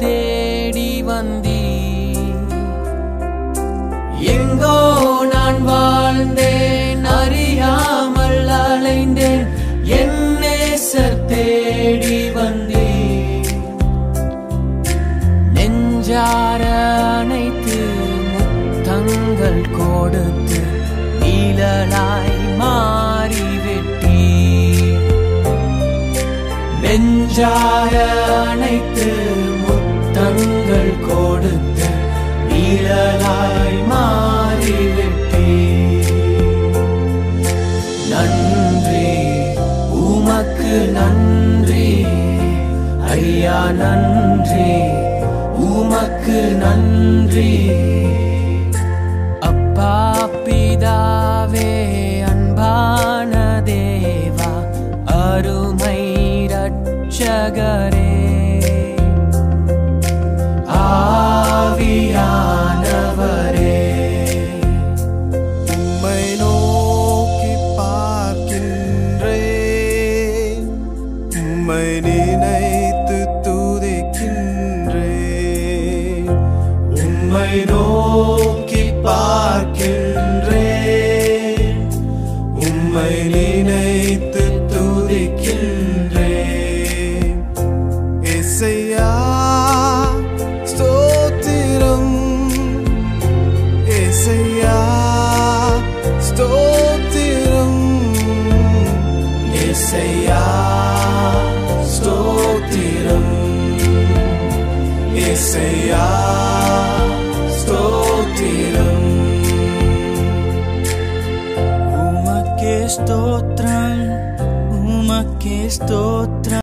தேடி வந்தீ எங்கோ நான் வாழ்ந்தேன் அறியாமல் அலைந்தேன் என் நேசர் தேடி வந்தீ நெஞ்சார அனைத்து முத்தங்கள் கொடுத்து நீழலாய் மாறிவிட்டீ நெஞ்சார அனைத்து முத்தங்கள் கொடுத்து நீழலாய் மாறிவிட்டீ நன்றி உமக்கு நன்றி ஐயா நன்றி உமக்கு நன்றி அப்பா பிதாவே அன்பான தேவா அருமை ரட்சகரே ஆவியானவரே உம்மை நோக்கி பார்க்கின்றேன் உம்மை நினைத்து துதிக்கின்றேன் உம்மை நோக்கி பார்க்கின்றேன் உம்மை நினைத்து துதிக்கின்றேன் இசையா ஸ்தோத்திரம் இசையா ஸ்தோத்திரம் இசையா ஸ்தோத்திரம் இசையா ஸ்தோத்திரம் உமக்கே ஸ்தோத்திரம் உமக்கே ஸ்தோத்திரம்